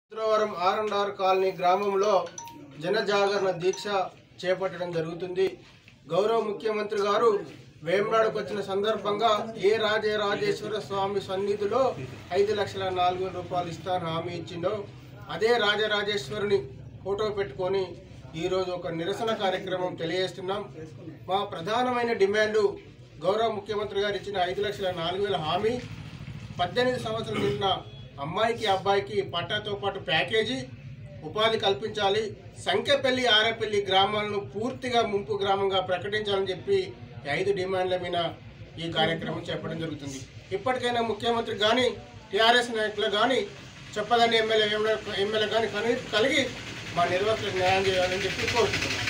శుక్రవారం are and are colony గ్రామంలో జనజాగరణ దీక్ష చేపట్టడం జరుగుతుంది గౌరవ ముఖ్యమంత్రి గారు వేమనాడుకు వచ్చిన సందర్భంగా ఏ రాజే రాజేశ్వర స్వామి సన్నిధిలో ఐదు లక్షల నాలుగు వేల రూపాయలు ఇస్తాను హామీ ఇచ్చిండో అదే రాజరాజేశ్వరుని ఫోటో పెట్టుకొని ఈరోజు ఒక నిరసన కార్యక్రమం తెలియజేస్తున్నాం మా ప్రధానమైన డిమాండు గౌరవ ముఖ్యమంత్రి గారు ఇచ్చిన ఐదు లక్షల నాలుగు వేల హామీ పద్దెనిమిది సంవత్సరాలు నిండిన అమ్మాయికి అబ్బాయికి పట్టాతో పాటు ప్యాకేజీ ఉపాధి కల్పించాలి సంఖ్యపల్లి ఆరేపల్లి గ్రామాలను పూర్తిగా ముంపు గ్రామంగా ప్రకటించాలని చెప్పి ఈ ఐదు డిమాండ్ల మీద ఈ కార్యక్రమం చేపట్టడం జరుగుతుంది ఇప్పటికైనా ముఖ్యమంత్రి కానీ టీఆర్ఎస్ నాయకులు కానీ చెప్పదని ఎమ్మెల్యే ఎమ్మెల్యే కానీ కలిగి మా నిర్వాహకులకు న్యాయం చేయాలని చెప్పి కోరుతున్నాం